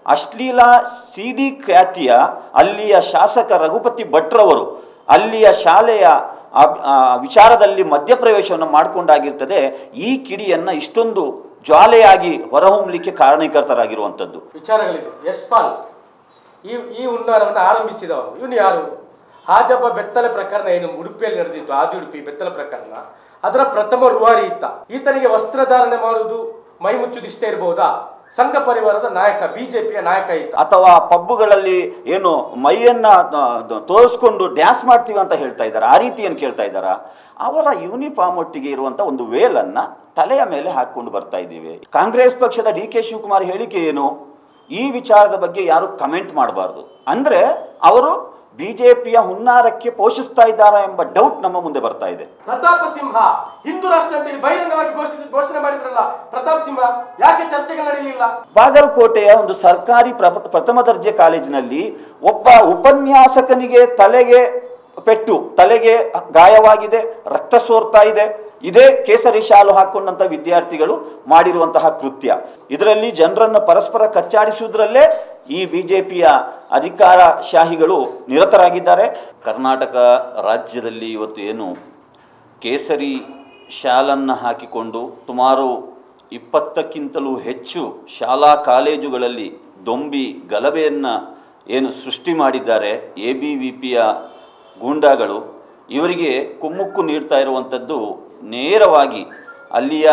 ಅಶ್ಲೀಲ C D ಖ್ಯಾತಿಯ ಅಲ್ಲಿಯ ಶಾಸಕ ರಘುಪತಿ ಭಟ್ರವರು ಅಲ್ಲಿಯ ಶಾಲೆಯ ಆ- ಆ ವಿಚಾರದಲ್ಲಿ ಮಧ್ಯಪ್ರವೇಶವನ್ನು ಮಾಡಿಕೊಂಡಾಗಿರ್ತದೆ ಈ ಕಿಡಿಯನ್ನು ಇಷ್ಟೊಂದು ಜ್ವಾಲೆಯಾಗಿ ಹೊರಹೊಮ್ಮಲಿಕ್ಕೆ ಕಾರಣೀಕರ್ತರಾಗಿರುವಂಥದ್ದು ವಿಚಾರಗಳಿದೆ ಯಶ್ಪಾಲ್ ಈ ಈ ಹುನ್ನಾರವನ್ನು ಆರಂಭಿಸಿದವರು ಇವನು ಯಾರು ಹಾಜಬ್ಬ ಬೆತ್ತಲೆ ಪ್ರಕರಣ ಏನು ಉಡುಪಿಯಲ್ಲಿ ನಡೆದಿತ್ತು ಆದಿ ಉಡುಪಿ ಬೆತ್ತಲೆ ಪ್ರಕರಣ ಅದರ ಪ್ರಥಮ ರೂವಾರಿ ಈತ ಈತನಿಗೆ ವಸ್ತ್ರಧಾರಣೆ ಮಾಡುವುದು ಮೈ ಮುಚ್ಚುದಿಷ್ಟೇ ಇರಬಹುದಾ ಸಂಘ ಪರಿವಾರದ ನಾಯಕ ಬಿಜೆಪಿಯ ನಾಯಕ ಈತ ಅಥವಾ ಪಬ್ಬುಗಳಲ್ಲಿ ಏನು ಮೈಯನ್ನ ಆ, ದ- ತೋರಿಸ್ಕೊಂಡು ಡ್ಯಾನ್ಸ್ ಮಾಡ್ತೀವಿ ಅಂತ ಹೇಳ್ತಾ ಇದ್ದಾರೆ ಆ ರೀತಿ ಏನು ಕೇಳ್ತಾ ಇದ್ದಾರಾ ಅವರ ಯೂನಿಫಾರ್ಮ್ ಒಟ್ಟಿಗೆ ಇರುವಂತ ಒಂದು ವೇಲನ್ನ ತಲೆಯ ಮೇಲೆ ಹಾಕೊಂಡು ಬರ್ತಾ ಇದ್ದೀವಿ ಕಾಂಗ್ರೆಸ್ ಪಕ್ಷದ ಡಿ ಕೆ ಶಿವಕುಮಾರ್ ಹೇಳಿಕೆ ಏನು ಈ ವಿಚಾರದ ಬಗ್ಗೆ ಯಾರು ಕಮೆಂಟ್ ಮಾಡಬಾರ್ದು ಅಂದ್ರೆ ಅವರು ಬಿಜೆಪಿಯ ಹುನ್ನಾರಕ್ಕೆ ಪೋಷಿಸ್ತಾ ಇದ್ದಾರಾ ಎಂಬ ಡೌಟ್ ನಮ್ಮ ಮುಂದೆ ಬರ್ತಾ ಇದೆ ಪ್ರತಾಪ ಸಿಂಹ ಹಿಂದೂ ರಾಷ್ಟ್ರ ಅಂತೇಳಿ ಬಹಿರಂಗವಾಗಿ ಘೋಷಿಸಿ ಘೋಷಣೆ ಮಾಡಿದ್ರಲ್ಲ ಪ್ರತಾಪ್ ಸಿಂಹ ಯಾಕೆ ಚರ್ಚೆಗೆ ನಡೆಯಲಿಲ್ಲ ಬಾಗಲಕೋಟೆಯ ಒಂದು ಸರ್ಕಾರಿ ಪ್ರ- ಪ್ರಥಮ ದರ್ಜೆ ಕಾಲೇಜಿನಲ್ಲಿ ಒಬ್ಬ ಉಪನ್ಯಾಸಕನಿಗೆ ತಲೆಗೆ ಪೆಟ್ಟು ತಲೆಗೆ ಗಾಯವಾಗಿದೆ ರಕ್ತ ಸೋರ್ತಾ ಇದೆ ಇದೇ ಕೇಸರಿ ಶಾಲು ಹಾಕೊಂಡಂತ ವಿದ್ಯಾರ್ಥಿಗಳು ಮಾಡಿರುವಂತಹ ಕೃತ್ಯ ಇದರಲ್ಲಿ ಜನರನ್ನು ಪರಸ್ಪರ ಕಚ್ಚಾಡಿಸುವುದರಲ್ಲೇ ಈ ಬಿಜೆಪಿಯ ಅಧಿಕಾರಶಾಹಿಗಳು ನಿರತರಾಗಿದ್ದಾರೆ ಕರ್ನಾಟಕ ರಾಜ್ಯದಲ್ಲಿ ಇವತ್ತು ಏನು ಕೇಸರಿ ಶಾಲನ್ನು ಹಾಕಿಕೊಂಡು ಸುಮಾರು ಇಪ್ಪತ್ತಕ್ಕಿಂತಲೂ ಹೆಚ್ಚು ಶಾಲಾ ಕಾಲೇಜುಗಳಲ್ಲಿ ದೊಂಬಿ ಗಲಭೆಯನ್ನು ಏನು ಸೃಷ್ಟಿ ಮಾಡಿದ್ದಾರೆ ಎ ಬಿ ವಿ ಪಿಯ ಗೂಂಡಾಗಳು ಇವರಿಗೆ ಕುಮ್ಮಕ್ಕು ನೀಡ್ತಾ ಇರುವಂಥದ್ದು ನೇರವಾಗಿ ಅಲ್ಲಿಯ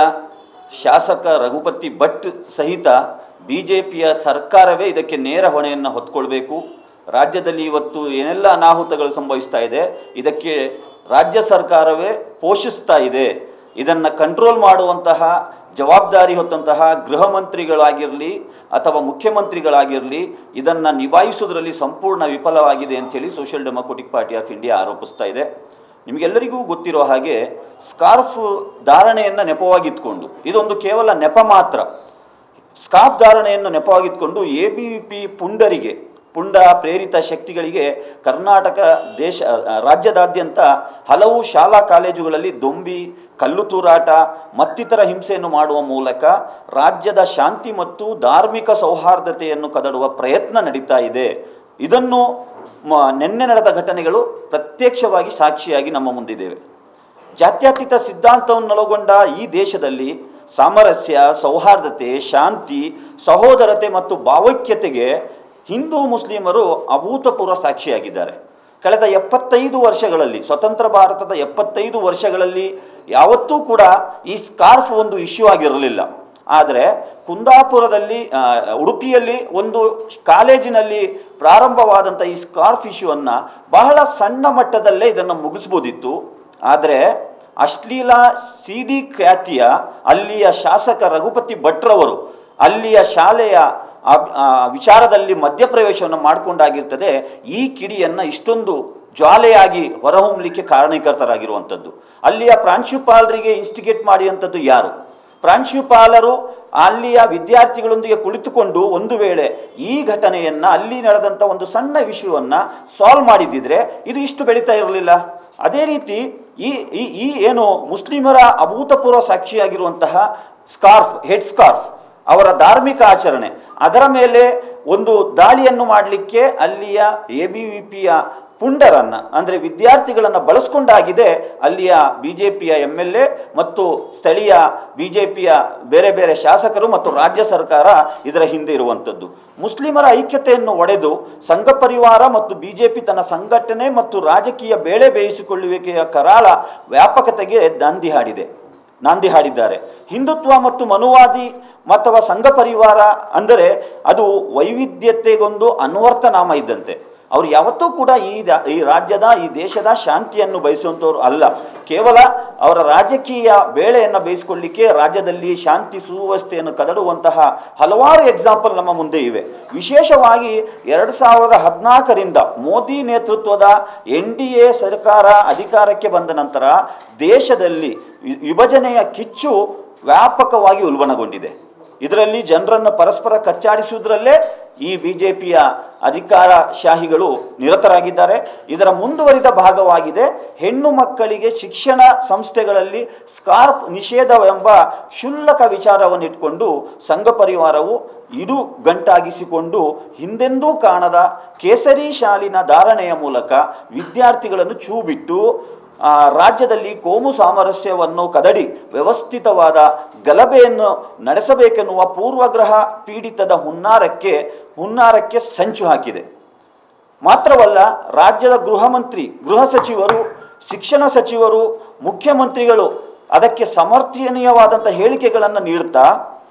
ಶಾಸಕ ರಘುಪತಿ ಭಟ್ ಸಹಿತ ಬಿ ಜೆ ಪಿಯ ಸರ್ಕಾರವೇ ಇದಕ್ಕೆ ನೇರ ಹೊಣೆಯನ್ನು ಹೊತ್ಕೊಳ್ಬೇಕು ರಾಜ್ಯದಲ್ಲಿ ಇವತ್ತು ಏನೆಲ್ಲ ಅನಾಹುತಗಳು ಸಂಭವಿಸ್ತಾ ಇದೆ ಇದಕ್ಕೆ ರಾಜ್ಯ ಸರ್ಕಾರವೇ ಪೋಷಿಸ್ತಾ ಇದೆ ಇದನ್ನು ಕಂಟ್ರೋಲ್ ಮಾಡುವಂತಹ ಜವಾಬ್ದಾರಿ ಹೊತ್ತಂತಹ ಗೃಹ ಮಂತ್ರಿಗಳಾಗಿರಲಿ ಅಥವಾ ಮುಖ್ಯಮಂತ್ರಿಗಳಾಗಿರಲಿ ಇದನ್ನು ನಿಭಾಯಿಸುವುದರಲ್ಲಿ ಸಂಪೂರ್ಣ ವಿಫಲವಾಗಿದೆ ಅಂತೇಳಿ Social Democratic Party of India ಆರೋಪಿಸ್ತಾ ಇದೆ ನಿಮಗೆಲ್ಲರಿಗೂ ಗೊತ್ತಿರೋ ಹಾಗೆ ಸ್ಕಾರ್ಫ್ ಧಾರಣೆಯನ್ನು ನೆಪವಾಗಿತ್ಕೊಂಡು ಇದೊಂದು ಕೇವಲ ನೆಪ ಮಾತ್ರ ಸ್ಕಾರ್ಫ್ ಧಾರಣೆಯನ್ನು ನೆಪವಾಗಿತ್ಕೊಂಡು ಎ ಬಿ ಪಿ ಪುಂಡರಿಗೆ ಪುಂಡ ಪ್ರೇರಿತ ಶಕ್ತಿಗಳಿಗೆ ಕರ್ನಾಟಕ ದೇಶ ಆ, ರಾಜ್ಯದಾದ್ಯಂತ ಹಲವು ಶಾಲಾ ಕಾಲೇಜುಗಳಲ್ಲಿ ದೊಂಬಿ ಕಲ್ಲು ತೂರಾಟ ಮತ್ತಿತರ ಹಿಂಸೆಯನ್ನು ಮಾಡುವ ಮೂಲಕ ರಾಜ್ಯದ ಶಾಂತಿ ಮತ್ತು ಧಾರ್ಮಿಕ ಸೌಹಾರ್ದತೆಯನ್ನು ಕದಡುವ ಪ್ರಯತ್ನ ನಡೀತಾ ಇದೆ ಇದನ್ನು ಮ- ನಿನ್ನೆ ನಡೆದ ಘಟನೆಗಳು ಪ್ರತ್ಯಕ್ಷವಾಗಿ ಸಾಕ್ಷಿಯಾಗಿ ನಮ್ಮ ಮುಂದಿದ್ದೇವೆ ಜಾತ್ಯತೀತ ಸಿದ್ಧಾಂತವನ್ನೊಳಗೊಂಡ ಈ ದೇಶದಲ್ಲಿ ಸಾಮರಸ್ಯ ಸೌಹಾರ್ದತೆ ಶಾಂತಿ ಸಹೋದರತೆ ಮತ್ತು ಭಾವೈಕ್ಯತೆಗೆ ಹಿಂದೂ ಮುಸ್ಲಿಮರು ಅಭೂತಪೂರ್ವ ಸಾಕ್ಷಿಯಾಗಿದ್ದಾರೆ ಕಳೆದ ಎಪ್ಪತ್ತೈದು ವರ್ಷಗಳಲ್ಲಿ ಸ್ವತಂತ್ರ ಭಾರತದ ಎಪ್ಪತ್ತೈದು ವರ್ಷಗಳಲ್ಲಿ ಯಾವತ್ತೂ ಕೂಡ ಈ ಸ್ಕಾರ್ಫ್ ಒಂದು ಇಶ್ಯೂ ಆಗಿರಲಿಲ್ಲ ಆದರೆ ಕುಂದಾಪುರದಲ್ಲಿ ಆ, ಉಡುಪಿಯಲ್ಲಿ ಒಂದು ಕಾಲೇಜಿನಲ್ಲಿ ಪ್ರಾರಂಭವಾದಂಥ ಈ ಸ್ಕಾರ್ಫ್ ಇಶ್ಯೂವನ್ನು ಬಹಳ ಸಣ್ಣ ಮಟ್ಟದಲ್ಲೇ ಇದನ್ನು ಮುಗಿಸ್ಬೋದಿತ್ತು ಆದರೆ ಅಶ್ಲೀಲ ಸಿ ಡಿ ಖ್ಯಾತಿಯ ಅಲ್ಲಿಯ ಶಾಸಕ ರಘುಪತಿ ಭಟ್ರವರು ಅಲ್ಲಿಯ ಶಾಲೆಯ ಆ- ಆ ವಿಚಾರದಲ್ಲಿ ಮಧ್ಯಪ್ರವೇಶವನ್ನು ಮಾಡಿಕೊಂಡಾಗಿರ್ತದೆ ಈ ಕಿಡಿಯನ್ನು ಇಷ್ಟೊಂದು ಜ್ವಾಲೆಯಾಗಿ ಹೊರಹೊಮ್ಮಲಿಕ್ಕೆ ಕಾರಣೀಕರ್ತರಾಗಿರುವಂಥದ್ದು ಅಲ್ಲಿಯ ಪ್ರಾಂಶುಪಾಲರಿಗೆ ಇನ್ಸ್ಟಿಗೇಟ್ ಮಾಡಿದಂಥದ್ದು ಯಾರು ಪ್ರಾಂಶುಪಾಲರು ಅಲ್ಲಿಯ ವಿದ್ಯಾರ್ಥಿಗಳೊಂದಿಗೆ ಕುಳಿತುಕೊಂಡು ಒಂದು ವೇಳೆ ಈ ಘಟನೆಯನ್ನು ಅಲ್ಲಿ ನಡೆದಂಥ ಒಂದು ಸಣ್ಣ ವಿಷಯವನ್ನು ಸಾಲ್ವ್ ಮಾಡಿದ್ದಿದ್ರೆ ಇದು ಇಷ್ಟು ಬೆಳೀತಾ ಇರಲಿಲ್ಲ ಅದೇ ರೀತಿ ಈ ಈ ಈ ಏನು ಮುಸ್ಲಿಮರ ಅಭೂತಪೂರ್ವ ಸಾಕ್ಷಿಯಾಗಿರುವಂತಹ ಸ್ಕಾರ್ಫ್ ಹೆಡ್ ಸ್ಕಾರ್ಫ್ ಅವರ ಧಾರ್ಮಿಕ ಆಚರಣೆ ಅದರ ಮೇಲೆ ಒಂದು ದಾಳಿಯನ್ನು ಮಾಡಲಿಕ್ಕೆ ಅಲ್ಲಿಯ ಎ ಬಿ ವಿ ಪಿಯ ಪುಂಡರನ್ನು ಅಂದರೆ ವಿದ್ಯಾರ್ಥಿಗಳನ್ನು ಬಳಸ್ಕೊಂಡಾಗಿದೆ ಅಲ್ಲಿಯ ಬಿ ಜೆ ಪಿಯ ಎಮ್ ಎಲ್ ಎ ಮತ್ತು ಸ್ಥಳೀಯ ಬಿ ಜೆ ಪಿಯ ಬೇರೆ ಬೇರೆ ಶಾಸಕರು ಮತ್ತು ರಾಜ್ಯ ಸರ್ಕಾರ ಇದರ ಹಿಂದೆ ಇರುವಂಥದ್ದು ಮುಸ್ಲಿಮರ ಐಕ್ಯತೆಯನ್ನು ಒಡೆದು ಸಂಘ ಪರಿವಾರ ಮತ್ತು ಬಿ ಜೆ ಪಿ ತನ್ನ ಸಂಘಟನೆ ಮತ್ತು ರಾಜಕೀಯ ಬೇಳೆ ಬೇಯಿಸಿಕೊಳ್ಳುವಿಕೆಯ ಕರಾಳ ವ್ಯಾಪಕತೆಗೆ ದಾಂದಿ ಹಾಡಿದೆ ನಾಂದಿ ಹಾಡಿದ್ದಾರೆ ಹಿಂದುತ್ವ ಮತ್ತು ಮನುವಾದಿ ಅಥವಾ ಸಂಘ ಪರಿವಾರ ಅಂದರೆ ಅದು ವೈವಿಧ್ಯತೆಗೊಂದು ಅನ್ವರ್ಥ ನಾಮ ಇದ್ದಂತೆ ಅವ್ರು ಯಾವತ್ತೂ ಕೂಡ ಈ ರಾ- ಈ ರಾಜ್ಯದ ಈ ದೇಶದ ಶಾಂತಿಯನ್ನು ಬಯಸುವಂಥವ್ರು ಅಲ್ಲ ಕೇವಲ ಅವರ ರಾಜಕೀಯ ಬೇಳೆಯನ್ನು ಬೇಯಿಸಿಕೊಳ್ಳಿಕ್ಕೆ ರಾಜ್ಯದಲ್ಲಿ ಶಾಂತಿ ಸುವ್ಯವಸ್ಥೆಯನ್ನು ಕದಡುವಂತಹ ಹಲವಾರು ಎಕ್ಸಾಂಪಲ್ ನಮ್ಮ ಮುಂದೆ ಇವೆ ವಿಶೇಷವಾಗಿ ಎರಡು ಸಾವಿರದ ಹದಿನಾಲ್ಕರಿಂದ ಮೋದಿ ನೇತೃತ್ವದ ಎನ್ ಡಿ ಎ ಸರ್ಕಾರ ಅಧಿಕಾರಕ್ಕೆ ಬಂದ ನಂತರ ದೇಶದಲ್ಲಿ ವಿ- ವಿಭಜನೆಯ ಕಿಚ್ಚು ವ್ಯಾಪಕವಾಗಿ ಉಲ್ಬಣಗೊಂಡಿದೆ ಇದರಲ್ಲಿ ಜನರನ್ನು ಪರಸ್ಪರ ಕಚ್ಚಾಡಿಸುವುದರಲ್ಲೇ ಈ ಬಿಜೆಪಿಯ ಅಧಿಕಾರಶಾಹಿಗಳು ನಿರತರಾಗಿದ್ದಾರೆ ಇದರ ಮುಂದುವರಿದ ಭಾಗವಾಗಿದೆ ಹೆಣ್ಣು ಮಕ್ಕಳಿಗೆ ಶಿಕ್ಷಣ ಸಂಸ್ಥೆಗಳಲ್ಲಿ ಸ್ಕಾರ್ಪ್ ನಿಷೇಧವೆಂಬ ಕ್ಷುಲ್ಲಕ ವಿಚಾರವನ್ನು ಇಟ್ಕೊಂಡು ಸಂಘ ಪರಿವಾರವು ಇಡು ಗಂಟಾಗಿಸಿಕೊಂಡು ಹಿಂದೆಂದೂ ಕಾಣದ ಕೇಸರಿ ಶಾಲಿನ ಧಾರಣೆಯ ಮೂಲಕ ವಿದ್ಯಾರ್ಥಿಗಳನ್ನು ಚೂ ಬಿಟ್ಟು ಆ, ರಾಜ್ಯದಲ್ಲಿ ಕೋಮು ಸಾಮರಸ್ಯವನ್ನು ಕದಡಿ ವ್ಯವಸ್ಥಿತವಾದ ಗಲಭೆಯನ್ನು ನಡೆಸಬೇಕೆನ್ನುವ ಪೂರ್ವಗ್ರಹ ಪೀಡಿತದ ಹುನ್ನಾರಕ್ಕೆ ಹುನ್ನಾರಕ್ಕೆ ಸಂಚು ಹಾಕಿದೆ ಮಾತ್ರವಲ್ಲ ರಾಜ್ಯದ ಗೃಹ ಮಂತ್ರಿ ಗೃಹ ಸಚಿವರು ಶಿಕ್ಷಣ ಸಚಿವರು ಮುಖ್ಯಮಂತ್ರಿಗಳು ಅದಕ್ಕೆ ಸಮರ್ಥನೀಯವಾದಂಥ ಹೇಳಿಕೆಗಳನ್ನು ನೀಡುತ್ತಾ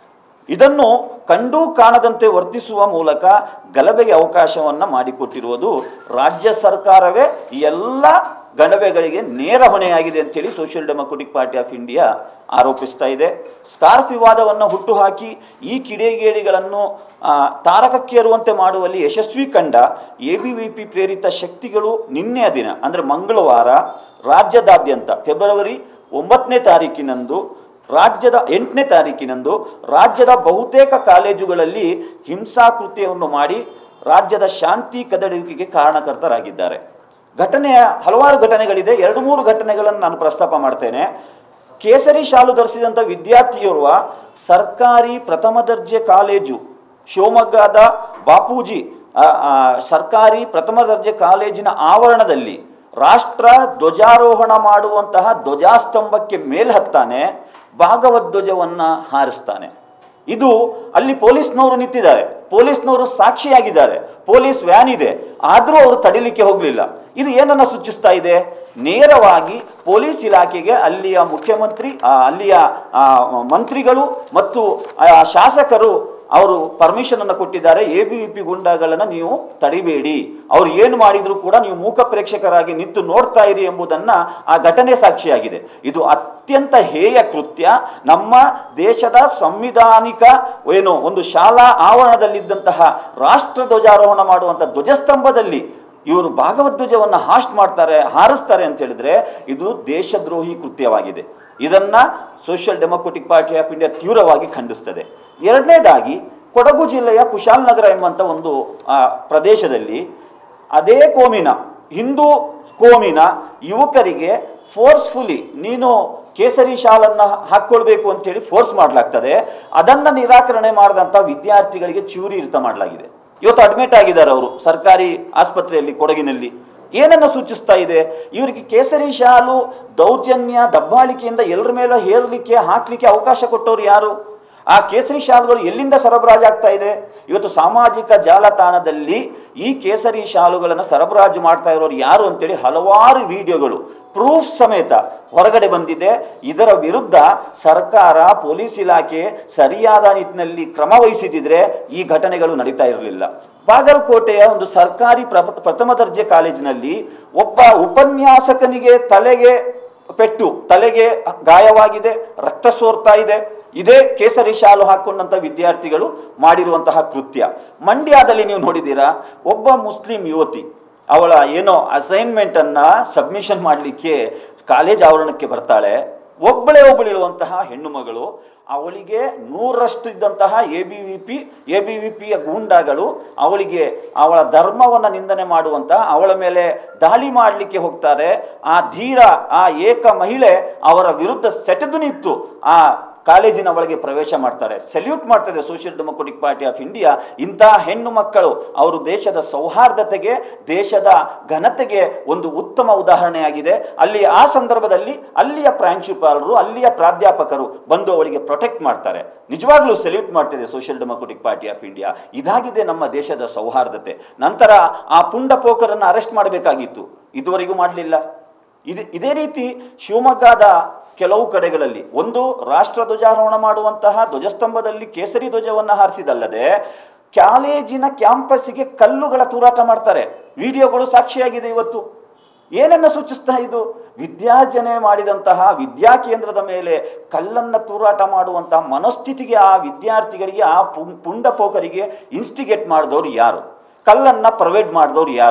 ಇದನ್ನು ಕಂಡೂ ಕಾಣದಂತೆ ವರ್ತಿಸುವ ಮೂಲಕ ಗಲಭೆಗೆ ಅವಕಾಶವನ್ನು ಮಾಡಿಕೊಟ್ಟಿರುವುದು ರಾಜ್ಯ ಸರ್ಕಾರವೇ ಈ ಎಲ್ಲ ಗಲಭೆಗಳಿಗೆ ನೇರ ಹೊಣೆಯಾಗಿದೆ ಅಂತೇಳಿ Social Democratic Party of India ಆರೋಪಿಸ್ತಾ ಇದೆ ಸ್ಕಾರ್ಫ್ ವಿವಾದವನ್ನು ಹುಟ್ಟುಹಾಕಿ ಈ ಕಿಡಿಗೇಡಿಗಳನ್ನು ಆ, ತಾರಕಕ್ಕೇರುವಂತೆ ಮಾಡುವಲ್ಲಿ ಯಶಸ್ವಿ ಕಂಡ ಎ ಬಿ ವಿ ಪಿ ಪ್ರೇರಿತ ಶಕ್ತಿಗಳು ನಿನ್ನೆಯ ದಿನ ಅಂದರೆ ಮಂಗಳವಾರ ರಾಜ್ಯದಾದ್ಯಂತ ಫೆಬ್ರವರಿ ಒಂಬತ್ತನೇ ತಾರೀಕಿನಂದು ರಾಜ್ಯದ ಎಂಟನೇ ತಾರೀಕಿನಂದು ರಾಜ್ಯದ ಬಹುತೇಕ ಕಾಲೇಜುಗಳಲ್ಲಿ ಹಿಂಸಾಕೃತ್ಯವನ್ನು ಮಾಡಿ ರಾಜ್ಯದ ಶಾಂತಿ ಕದಡುವಿಕೆಗೆ ಕಾರಣಕರ್ತರಾಗಿದ್ದಾರೆ ಘಟನೆಯ ಹಲವಾರು ಘಟನೆಗಳಿದೆ ಎರಡು ಮೂರು ಘಟನೆಗಳನ್ನು ನಾನು ಪ್ರಸ್ತಾಪ ಮಾಡ್ತೇನೆ ಕೇಸರಿ ಶಾಲು ಧರಿಸಿದಂಥ ವಿದ್ಯಾರ್ಥಿಯೋರ್ವ ಸರ್ಕಾರಿ ಪ್ರಥಮ ದರ್ಜೆ ಕಾಲೇಜು ಶಿವಮೊಗ್ಗದ ಬಾಪೂಜಿ ಆ, ಆ, ಸರ್ಕಾರಿ ಪ್ರಥಮ ದರ್ಜೆ ಕಾಲೇಜಿನ ಆವರಣದಲ್ಲಿ ರಾಷ್ಟ್ರ ಧ್ವಜಾರೋಹಣ ಮಾಡುವಂತಹ ಧ್ವಜಾಸ್ತಂಭಕ್ಕೆ ಮೇಲ್ಹತ್ತಾನೆ ಭಾಗವಧ್ವಜವನ್ನು ಹಾರಿಸ್ತಾನೆ ಇದು ಅಲ್ಲಿ ಪೊಲೀಸ್ನವರು ನಿಂತಿದ್ದಾರೆ ಪೊಲೀಸ್ನವರು ಸಾಕ್ಷಿಯಾಗಿದ್ದಾರೆ ಪೊಲೀಸ್ ವ್ಯಾನ್ ಇದೆ ಆದರೂ ಅವರು ತಡಿಲಿಕ್ಕೆ ಹೋಗಲಿಲ್ಲ ಇದು ಏನನ್ನ ಸೂಚಿಸ್ತಾ ಇದೆ ನೇರವಾಗಿ ಪೊಲೀಸ್ ಇಲಾಖೆಗೆ ಅಲ್ಲಿಯ ಮುಖ್ಯಮಂತ್ರಿ ಆ, ಅಲ್ಲಿಯ ಆ, ಮಂತ್ರಿಗಳು ಮತ್ತು ಆ, ಶಾಸಕರು ಅವರು ಪರ್ಮಿಷನ್ ಅನ್ನು ಕೊಟ್ಟಿದ್ದಾರೆ ಎ ಬಿ ವಿ ಪಿ ಗುಂಡಾಗಳನ್ನು ನೀವು ತಡಿಬೇಡಿ ಅವ್ರು ಏನು ಮಾಡಿದ್ರು ಕೂಡ ನೀವು ಮೂಕ ಪ್ರೇಕ್ಷಕರಾಗಿ ನಿಂತು ನೋಡ್ತಾ ಇರಿ ಎಂಬುದನ್ನ ಆ ಘಟನೆ ಸಾಕ್ಷಿಯಾಗಿದೆ ಇದು ಅತ್ಯಂತ ಹೇಯ ಕೃತ್ಯ ನಮ್ಮ ದೇಶದ ಸಂವಿಧಾನಿಕ ಏನು ಒಂದು ಶಾಲಾ ಆವರಣದಲ್ಲಿದ್ದಂತಹ ರಾಷ್ಟ್ರ ಧ್ವಜಾರೋಹಣ ಮಾಡುವಂಥ ಧ್ವಜಸ್ತಂಭದಲ್ಲಿ ಇವರು ಭಾಗವಧ್ವಜವನ್ನು ಹಾಸ್ಟ್ ಮಾಡ್ತಾರೆ ಹಾರಿಸ್ತಾರೆ ಅಂತ ಹೇಳಿದ್ರೆ ಇದು ದೇಶದ್ರೋಹಿ ಕೃತ್ಯವಾಗಿದೆ ಇದನ್ನ Social Democratic Party of India ತೀವ್ರವಾಗಿ ಖಂಡಿಸ್ತದೆ ಎರಡನೇದಾಗಿ ಕೊಡಗು ಜಿಲ್ಲೆಯ ಕುಶಾಲನಗರ ಎಂಬಂಥ ಒಂದು ಆ, ಪ್ರದೇಶದಲ್ಲಿ ಅದೇ ಕೋಮಿನ ಹಿಂದೂ ಕೋಮಿನ ಯುವಕರಿಗೆ ಫೋರ್ಸ್ಫುಲಿ ನೀನು ಕೇಸರಿ ಶಾಲನ್ನು ಹಾಕ್ಕೊಳ್ಬೇಕು ಅಂತೇಳಿ ಫೋರ್ಸ್ ಮಾಡಲಾಗ್ತದೆ ಅದನ್ನು ನಿರಾಕರಣೆ ಮಾಡಿದಂಥ ವಿದ್ಯಾರ್ಥಿಗಳಿಗೆ ಚೂರಿ ಇರ್ತ ಮಾಡಲಾಗಿದೆ ಇವತ್ತು ಅಡ್ಮಿಟ್ ಆಗಿದ್ದಾರೆ ಅವರು ಸರ್ಕಾರಿ ಆಸ್ಪತ್ರೆಯಲ್ಲಿ ಕೊಡಗಿನಲ್ಲಿ ಏನನ್ನು ಸೂಚಿಸ್ತಾ ಇದೆ ಇವರಿಗೆ ಕೇಸರಿ ಶಾಲು ದೌರ್ಜನ್ಯ ದಬ್ಬಾಳಿಕೆಯಿಂದ ಎಲ್ಲರ ಮೇಲೂ ಹೇರಲಿಕ್ಕೆ ಹಾಕ್ಲಿಕ್ಕೆ ಅವಕಾಶ ಕೊಟ್ಟವರು ಯಾರು ಆ ಕೇಸರಿ ಶಾಲುಗಳು ಎಲ್ಲಿಂದ ಸರಬರಾಜಾಗ್ತಾ ಇದೆ ಇವತ್ತು ಸಾಮಾಜಿಕ ಜಾಲತಾಣದಲ್ಲಿ ಈ ಕೇಸರಿ ಶಾಲುಗಳನ್ನು ಸರಬರಾಜು ಮಾಡ್ತಾ ಇರೋರು ಯಾರು ಅಂತೇಳಿ ಹಲವಾರು ವಿಡಿಯೋಗಳು ಪ್ರೂಫ್ ಸಮೇತ ಹೊರಗಡೆ ಬಂದಿದೆ ಇದರ ವಿರುದ್ಧ ಸರ್ಕಾರ ಪೊಲೀಸ್ ಇಲಾಖೆ ಸರಿಯಾದ ನಿಟ್ಟಿನಲ್ಲಿ ಕ್ರಮ ವಹಿಸಿದಿದ್ರೆ ಈ ಘಟನೆಗಳು ನಡೀತಾ ಇರಲಿಲ್ಲ ಬಾಗಲಕೋಟೆಯ ಒಂದು ಸರ್ಕಾರಿ ಪ್ರ- ಪ್ರಥಮ ದರ್ಜೆ ಕಾಲೇಜಿನಲ್ಲಿ ಒಬ್ಬ ಉಪನ್ಯಾಸಕನಿಗೆ ತಲೆಗೆ ಪೆಟ್ಟು ತಲೆಗೆ ಗಾಯವಾಗಿದೆ ರಕ್ತ ಸೋರ್ತಾ ಇದೆ ಇದೇ ಕೇಸರಿ ಶಾಲು ಹಾಕೊಂಡಂತ ವಿದ್ಯಾರ್ಥಿಗಳು ಮಾಡಿರುವಂತಹ ಕೃತ್ಯ ಮಂಡ್ಯದಲ್ಲಿ ನೀವು ನೋಡಿದ್ದೀರಾ ಒಬ್ಬ ಮುಸ್ಲಿಂ ಯುವತಿ ಅವಳ ಏನೋ ಅಸೈನ್ಮೆಂಟ್ ಅನ್ನ ಸಬ್ಮಿಷನ್ ಮಾಡಲಿಕ್ಕೆ ಕಾಲೇಜ್ ಆವರಣಕ್ಕೆ ಬರ್ತಾಳೆ ಒಬ್ಬಳೇ ಒಬ್ಬಳಿರುವಂತಹ ಹೆಣ್ಣು ಮಗಳು ಅವಳಿಗೆ ನೂರರಷ್ಟು ಇದ್ದಂತಹ A B V P A B V ಪಿಯ ಗೂಂಡಾಗಳು ಅವಳಿಗೆ ಅವಳ ಧರ್ಮವನ್ನು ನಿಂದನೆ ಮಾಡುವಂತಹ ಅವಳ ಮೇಲೆ ದಾಳಿ ಮಾಡಲಿಕ್ಕೆ ಹೋಗ್ತಾರೆ ಆ ಧೀರ ಆ ಏಕ ಮಹಿಳೆ ಅವರ ವಿರುದ್ಧ ಸೆಟೆದು ನಿಂತು ಆ ಕಾಲೇಜಿನ ಒಳಗೆ ಪ್ರವೇಶ ಮಾಡ್ತಾರೆ ಸೆಲ್ಯೂಟ್ ಮಾಡ್ತದೆ Social Democratic Party of India ಇಂತಹ ಹೆಣ್ಣು ಮಕ್ಕಳು ಅವರು ದೇಶದ ಸೌಹಾರ್ದತೆಗೆ ದೇಶದ ಘನತೆಗೆ ಒಂದು ಉತ್ತಮ ಉದಾಹರಣೆಯಾಗಿದೆ ಅಲ್ಲಿ ಆ ಸಂದರ್ಭದಲ್ಲಿ ಅಲ್ಲಿಯ ಪ್ರಾಂಶುಪಾಲರು ಅಲ್ಲಿಯ ಪ್ರಾಧ್ಯಾಪಕರು ಬಂದು ಅವಳಿಗೆ ಪ್ರೊಟೆಕ್ಟ್ ಮಾಡ್ತಾರೆ ನಿಜವಾಗ್ಲೂ ಸೆಲ್ಯೂಟ್ ಮಾಡ್ತಿದೆ Social Democratic Party of India ಇದಾಗಿದೆ ನಮ್ಮ ದೇಶದ ಸೌಹಾರ್ದತೆ ನಂತರ ಆ ಪುಂಡ ಪೋಕರನ್ನು ಅರೆಸ್ಟ್ ಮಾಡಬೇಕಾಗಿತ್ತು ಇದುವರೆಗೂ ಮಾಡಲಿಲ್ಲ ಇದು ಇದೇ ರೀತಿ ಶಿವಮೊಗ್ಗದ ಕೆಲವು ಕಡೆಗಳಲ್ಲಿ ಒಂದು ರಾಷ್ಟ್ರ ಧ್ವಜಾರೋಹಣ ಮಾಡುವಂತಹ ಧ್ವಜಸ್ತಂಭದಲ್ಲಿ ಕೇಸರಿ ಧ್ವಜವನ್ನು ಹಾರಿಸಿದಲ್ಲದೆ ಕಾಲೇಜಿನ ಕ್ಯಾಂಪಸ್ಸಿಗೆ ಕಲ್ಲುಗಳ ತೂರಾಟ ಮಾಡ್ತಾರೆ ವಿಡಿಯೋಗಳು ಸಾಕ್ಷಿಯಾಗಿದೆ ಇವತ್ತು ಏನನ್ನು ಸೂಚಿಸ್ತಾ ಇದು ವಿದ್ಯಾರ್ಜನೆ ಮಾಡಿದಂತಹ ವಿದ್ಯಾ ಕೇಂದ್ರದ ಮೇಲೆ ಕಲ್ಲನ್ನು ತೂರಾಟ ಮಾಡುವಂತಹ ಮನಸ್ಥಿತಿಗೆ ಆ ವಿದ್ಯಾರ್ಥಿಗಳಿಗೆ ಆ ಪುಂ- ಪುಂಡ ಪೋಕರಿಗೆ ಇನ್ಸ್ಟಿಗೇಟ್ ಮಾಡಿದವರು ಯಾರು ಕಲ್ಲನ್ನು ಪ್ರೊವೈಡ್ ಮಾಡಿದವರು ಯಾರು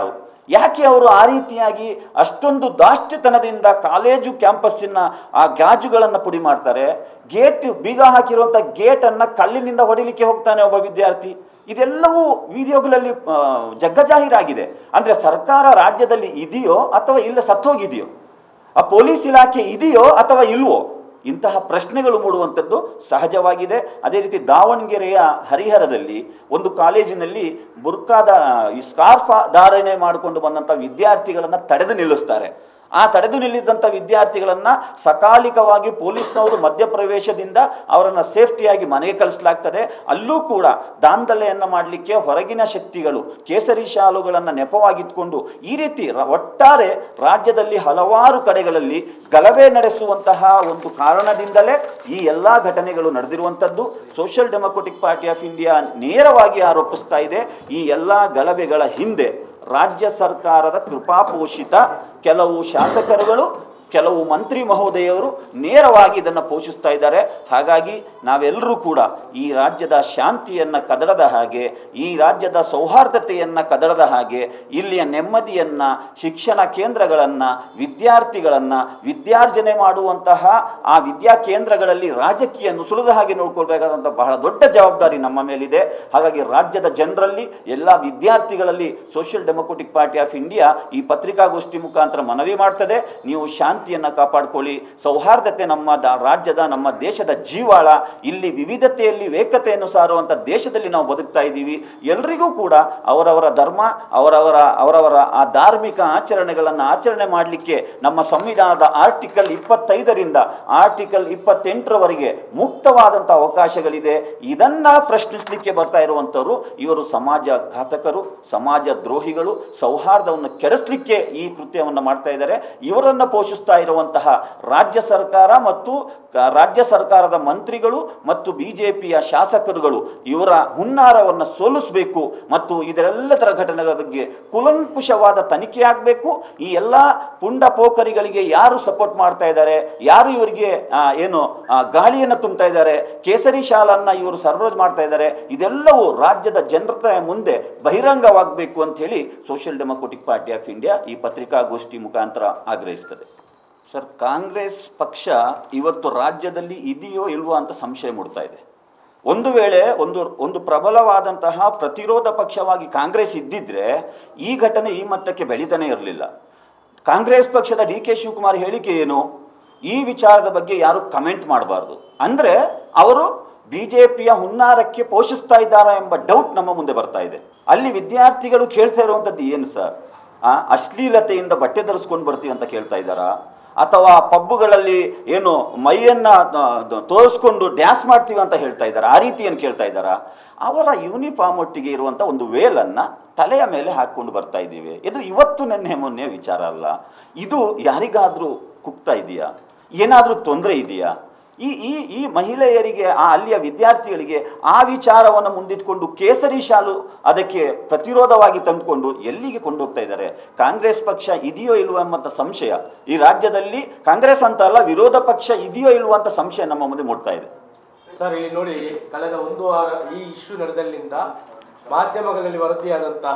ಯಾಕೆ ಅವರು ಆ ರೀತಿಯಾಗಿ ಅಷ್ಟೊಂದು ದಾಷ್ಟ್ಯತನದಿಂದ ಕಾಲೇಜು ಕ್ಯಾಂಪಸ್ಸಿನ ಆ ಗಾಜುಗಳನ್ನು ಪುಡಿ ಮಾಡ್ತಾರೆ ಗೇಟ್ ಬೀಗ ಹಾಕಿರುವಂಥ ಗೇಟನ್ನು ಕಲ್ಲಿನಿಂದ ಹೊಡಿಲಿಕ್ಕೆ ಹೋಗ್ತಾನೆ ಒಬ್ಬ ವಿದ್ಯಾರ್ಥಿ ಇದೆಲ್ಲವೂ ವಿಡಿಯೋಗಳಲ್ಲಿ ಆ, ಜಗ್ಗಜಾಹೀರಾಗಿದೆ ಅಂದರೆ ಸರ್ಕಾರ ರಾಜ್ಯದಲ್ಲಿ ಇದೆಯೋ ಅಥವಾ ಇಲ್ಲ ಸತ್ತೋಗಿದೆಯೋ ಆ ಪೊಲೀಸ್ ಇಲಾಖೆ ಇದೆಯೋ ಅಥವಾ ಇಲ್ವೋ ಇಂತಹ ಪ್ರಶ್ನೆಗಳು ಮೂಡುವಂಥದ್ದು ಸಹಜವಾಗಿದೆ ಅದೇ ರೀತಿ ದಾವಣಗೆರೆಯ ಹರಿಹರದಲ್ಲಿ ಒಂದು ಕಾಲೇಜಿನಲ್ಲಿ ಬುರ್ಕಾದ ಈ ಸ್ಕಾರ್ಫ ಧಾರಣೆ ಮಾಡಿಕೊಂಡು ಬಂದಂಥ ವಿದ್ಯಾರ್ಥಿಗಳನ್ನು ತಡೆದು ನಿಲ್ಲಿಸ್ತಾರೆ ಆ ತಡೆದು ನಿಲ್ಲಿಸಿದಂಥ ವಿದ್ಯಾರ್ಥಿಗಳನ್ನು ಸಕಾಲಿಕವಾಗಿ ಪೊಲೀಸ್ನವರು ಮಧ್ಯಪ್ರವೇಶದಿಂದ ಅವರನ್ನು ಸೇಫ್ಟಿಯಾಗಿ ಮನೆಗೆ ಕಳಿಸಲಾಗ್ತದೆ ಅಲ್ಲೂ ಕೂಡ ದಾಂಧಲೆಯನ್ನು ಮಾಡಲಿಕ್ಕೆ ಹೊರಗಿನ ಶಕ್ತಿಗಳು ಕೇಸರಿ ಶಾಲುಗಳನ್ನು ನೆಪವಾಗಿಟ್ಕೊಂಡು ಈ ರೀತಿ ರ- ಒಟ್ಟಾರೆ ರಾಜ್ಯದಲ್ಲಿ ಹಲವಾರು ಕಡೆಗಳಲ್ಲಿ ಗಲಭೆ ನಡೆಸುವಂತಹ ಒಂದು ಕಾರಣದಿಂದಲೇ ಈ ಎಲ್ಲ ಘಟನೆಗಳು ನಡೆದಿರುವಂಥದ್ದು Social Democratic Party of India ನೇರವಾಗಿ ಆರೋಪಿಸ್ತಾ ಇದೆ ಈ ಎಲ್ಲ ಗಲಭೆಗಳ ಹಿಂದೆ ರಾಜ್ಯ ಸರ್ಕಾರದ ಕೃಪಾಪೋಷಿತ ಕೆಲವು ಶಾಸಕರುಗಳು ಕೆಲವು ಮಂತ್ರಿ ಮಹೋದಯರು ನೇರವಾಗಿ ಇದನ್ನು ಪೋಷಿಸ್ತಾ ಇದ್ದಾರೆ ಹಾಗಾಗಿ ನಾವೆಲ್ಲರೂ ಕೂಡ ಈ ರಾಜ್ಯದ ಶಾಂತಿಯನ್ನು ಕದಡದ ಹಾಗೆ ಈ ರಾಜ್ಯದ ಸೌಹಾರ್ದತೆಯನ್ನು ಕದಡದ ಹಾಗೆ ಇಲ್ಲಿಯ ನೆಮ್ಮದಿಯನ್ನು ಶಿಕ್ಷಣ ಕೇಂದ್ರಗಳನ್ನು ವಿದ್ಯಾರ್ಥಿಗಳನ್ನು ವಿದ್ಯಾರ್ಜನೆ ಮಾಡುವಂತಹ ಆ ವಿದ್ಯಾ ಕೇಂದ್ರಗಳಲ್ಲಿ ರಾಜಕೀಯ ನುಸುಳದ ಹಾಗೆ ನೋಡ್ಕೊಳ್ಬೇಕಾದಂಥ ಬಹಳ ದೊಡ್ಡ ಜವಾಬ್ದಾರಿ ನಮ್ಮ ಮೇಲಿದೆ ಹಾಗಾಗಿ ರಾಜ್ಯದ ಜನರಲ್ಲಿ ಎಲ್ಲ ವಿದ್ಯಾರ್ಥಿಗಳಲ್ಲಿ Social Democratic Party of India ಈ ಪತ್ರಿಕಾಗೋಷ್ಠಿ ಮುಖಾಂತರ ಮನವಿ ಮಾಡ್ತದೆ ನೀವು ಶಾಂತಿಯನ್ನು ಕಾಪಾಡ್ಕೊಳ್ಳಿ ಸೌಹಾರ್ದತೆ ನಮ್ಮ ದ- ರಾಜ್ಯದ ನಮ್ಮ ದೇಶದ ಜೀವಾಳ ಇಲ್ಲಿ ವಿವಿಧತೆಯಲ್ಲಿ ಏಕತೆಯನ್ನು ಸಾರುವಂಥ ದೇಶದಲ್ಲಿ ನಾವು ಬದುಕ್ತಾ ಇದ್ದೀವಿ ಎಲ್ರಿಗೂ ಕೂಡ ಅವರವರ ಧರ್ಮ ಅವರವರ ಅವರವರ ಆ ಧಾರ್ಮಿಕ ಆಚರಣೆಗಳನ್ನು ಆಚರಣೆ ಮಾಡಲಿಕ್ಕೆ ನಮ್ಮ ಸಂವಿಧಾನದ ಆರ್ಟಿಕಲ್ ಇಪ್ಪತ್ತೈದರಿಂದ ಆರ್ಟಿಕಲ್ ಇಪ್ಪತ್ತೆಂಟರವರೆಗೆ ಮುಕ್ತವಾದಂಥ ಅವಕಾಶಗಳಿದೆ ಇದನ್ನ ಪ್ರಶ್ನಿಸಲಿಕ್ಕೆ ಬರ್ತಾ ಇರುವಂಥವ್ರು ಇವರು ಸಮಾಜ ಘಾತಕರು ಸಮಾಜ ದ್ರೋಹಿಗಳು ಸೌಹಾರ್ದವನ್ನು ಕೆಡಿಸ್ಲಿಕ್ಕೆ ಈ ಕೃತ್ಯವನ್ನು ಮಾಡ್ತಾ ಇದ್ದಾರೆ ಇವರನ್ನು ಪೋಷಿಸ್ತಾ ಇರುವಂತಹ ರಾಜ್ಯ ಸರ್ಕಾರ ಮತ್ತು ಕ- ರಾಜ್ಯ ಸರ್ಕಾರದ ಮಂತ್ರಿಗಳು ಮತ್ತು ಬಿಜೆಪಿಯ ಶಾಸಕರುಗಳು ಇವರ ಹುನ್ನಾರವನ್ನು ಸೋಲಿಸಬೇಕು ಮತ್ತು ಇದರೆಲ್ಲದರ ಘಟನೆಗಳ ಬಗ್ಗೆ ಕುಲಂಕುಷವಾದ ತನಿಖೆ ಆಗಬೇಕು ಈ ಎಲ್ಲ ಪುಂಡ ಪೋಖರಿಗಳಿಗೆ ಯಾರು ಸಪೋರ್ಟ್ ಮಾಡ್ತಾ ಇದ್ದಾರೆ ಯಾರು ಇವರಿಗೆ ಆ, ಏನು ಆ, ಗಾಳಿಯನ್ನು ತುಂಬ್ತಾ ಇದ್ದಾರೆ ಕೇಸರಿ ಶಾಲನ್ನ ಇವರು ಸರ್ವರೋಜ್ ಮಾಡ್ತಾ ಇದ್ದಾರೆ ಇದೆಲ್ಲವೂ ರಾಜ್ಯದ ಜನರ ಮುಂದೆ ಬಹಿರಂಗವಾಗಬೇಕು ಅಂತ ಹೇಳಿ Social Democratic Party of India ಈ ಪತ್ರಿಕಾಗೋಷ್ಠಿ ಮುಖಾಂತರ ಆಗ್ರಹಿಸ್ತದೆ ಸರ್ ಕಾಂಗ್ರೆಸ್ ಪಕ್ಷ ಇವತ್ತು ರಾಜ್ಯದಲ್ಲಿ ಇದೆಯೋ ಇಲ್ವೋ ಅಂತ ಸಂಶಯ ಮೂಡ್ತಾ ಇದೆ ಒಂದು ವೇಳೆ ಒಂದು ಒಂದು ಪ್ರಬಲವಾದಂತಹ ಪ್ರತಿರೋಧ ಪಕ್ಷವಾಗಿ ಕಾಂಗ್ರೆಸ್ ಇದ್ದಿದ್ರೆ ಈ ಘಟನೆ ಈ ಮಟ್ಟಕ್ಕೆ ಬೆಳೀತಾನೆ ಇರಲಿಲ್ಲ ಕಾಂಗ್ರೆಸ್ ಪಕ್ಷದ ಡಿ ಕೆ ಶಿವಕುಮಾರ್ ಹೇಳಿಕೆ ಏನು ಈ ವಿಚಾರದ ಬಗ್ಗೆ ಯಾರು ಕಮೆಂಟ್ ಮಾಡಬಾರ್ದು ಅಂದರೆ ಅವರು ಬಿ ಜೆ ಪಿಯ ಹುನ್ನಾರಕ್ಕೆ ಪೋಷಿಸ್ತಾ ಇದ್ದಾರಾ ಎಂಬ ಡೌಟ್ ನಮ್ಮ ಮುಂದೆ ಬರ್ತಾ ಇದೆ ಅಲ್ಲಿ ವಿದ್ಯಾರ್ಥಿಗಳು ಕೇಳ್ತಾ ಇರುವಂಥದ್ದು ಏನು ಸರ್ ಆ, ಅಶ್ಲೀಲತೆಯಿಂದ ಬಟ್ಟೆ ಧರಿಸ್ಕೊಂಡು ಬರ್ತೀವಿ ಅಂತ ಕೇಳ್ತಾ ಇದ್ದಾರಾ ಅಥವಾ ಪಬ್ಬುಗಳಲ್ಲಿ ಏನು ಮೈಯನ್ನ ಆ, ದ- ತೋರಿಸ್ಕೊಂಡು ಡ್ಯಾನ್ಸ್ ಮಾಡ್ತೀವಿ ಅಂತ ಹೇಳ್ತಾ ಇದ್ದಾರೆ ಆ ರೀತಿ ಏನು ಕೇಳ್ತಾ ಇದ್ದಾರಾ ಅವರ ಯೂನಿಫಾರ್ಮ್ ಒಟ್ಟಿಗೆ ಇರುವಂಥ ಒಂದು ವೇಲನ್ನ ತಲೆಯ ಮೇಲೆ ಹಾಕ್ಕೊಂಡು ಬರ್ತಾ ಇದ್ದೀವಿ ಇದು ಇವತ್ತು ನೆನ್ನೆ ಮೊನ್ನೆ ವಿಚಾರ ಅಲ್ಲ ಇದು ಯಾರಿಗಾದರೂ ಕುಗ್ತಾ ಇದೆಯಾ ಏನಾದರೂ ತೊಂದರೆ ಇದೆಯಾ ಈ ಈ ಈ ಮಹಿಳೆಯರಿಗೆ ಆ ಅಲ್ಲಿಯ ವಿದ್ಯಾರ್ಥಿಗಳಿಗೆ ಆ ವಿಚಾರವನ್ನು ಮುಂದಿಟ್ಕೊಂಡು ಕೇಸರಿ ಶಾಲು ಅದಕ್ಕೆ ಪ್ರತಿರೋಧವಾಗಿ ತಂದುಕೊಂಡು ಎಲ್ಲಿಗೆ ಕೊಂಡೋಗ್ತಾ ಇದ್ದಾರೆ ಕಾಂಗ್ರೆಸ್ ಪಕ್ಷ ಇದೆಯೋ ಇಲ್ವೋ ಎಂಬಂಥ ಸಂಶಯ ಈ ರಾಜ್ಯದಲ್ಲಿ ಕಾಂಗ್ರೆಸ್ ಅಂತ ಅಲ್ಲ ವಿರೋಧ ಪಕ್ಷ ಇದೆಯೋ ಇಲ್ವೋ ಅಂತ ಸಂಶಯ ನಮ್ಮ ಮುಂದೆ ಮೂಡ್ತಾ ಇದೆ ಸರ್ ಇಲ್ಲಿ ನೋಡಿ ಕಳೆದ ಒಂದು ವಾರ ಈ ಇಶ್ಯೂ ನಡೆದಲ್ಲಿಂದ ಮಾಧ್ಯಮಗಳಲ್ಲಿ ವರದಿಯಾದಂತಹ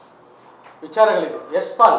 ವಿಚಾರಗಳಿವೆ ಯಶ್ಪಾಲ್